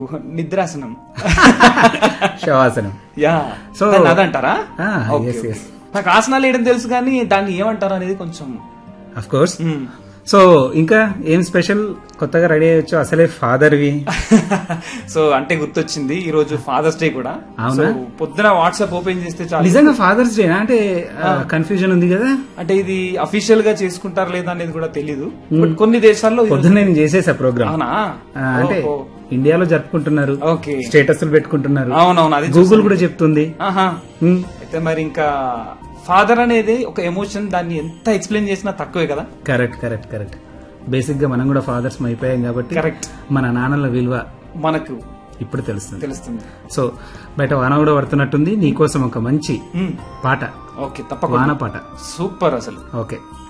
నిద్రాసనం శవాసనం yeah so So- అదంటారా Ah, Okay, yes, okay. yes. నాకు ఆసనాలు వేయడం తెలుసు కానీ దాన్ని ఏమంటారు అనేది కొంచెం అఫ్ కోర్స్ మ్మ్. సో ఇంకా ఏం స్పెషల్ కొత్తగా రెడీ అయ్యొచ్చు అసలే ఫాదర్వి సో అంటే గుర్తొచ్చింది ఈ రోజు ఫాదర్స్ డే కూడా అవునా? సో పొద్దున వాట్సాప్ ఓపెన్ చేస్తే చాలు నిజంగా ఫాదర్స్ డేనా అంటే కన్ఫ్యూజన్ ఉంది కదా అంటే ఇది అఫీషియల్ గా చేసుకుంటారు లేదా అనేది కూడా తెలీదు బట్ కొన్ని దేశాల్లో ఇది- పొద్దున్న నేను చేసేసా ప్రోగ్రామ్ అవునా అంటే ఓహో. ఇండియాలో జరుపుకుంటున్నారు ఓకే స్టేటస్లు పెట్టుకుంటున్నారు అవునవును అది గూగుల్ కూడా చెప్తుంది ఆహా మ్మ్. అయితే మరి ఇంకా ఫాదర్ అనేది ఒక ఎమోషన్ దాన్ని ఎంత ఎక్స్ప్లెయిన్ చేసినా తక్కువే కదా కరెక్ట్ కరెక్ట్ కరెక్ట్ బేసిక్ గా మనం కూడా ఫాదర్స్ అయిపోయాం కాబట్టి కరెక్ట్ మన నాన్నల విలువ మనకు ఇప్పుడు తెలుస్తుంది తెలుస్తుంది సో బయట వాన కూడా పడుతున్నట్టుంది నీకోసం ఒక మంచి మ్మ్. పాట ఓకే తప్పకుండా వాన పాట సూపర్ అసలు ఓకే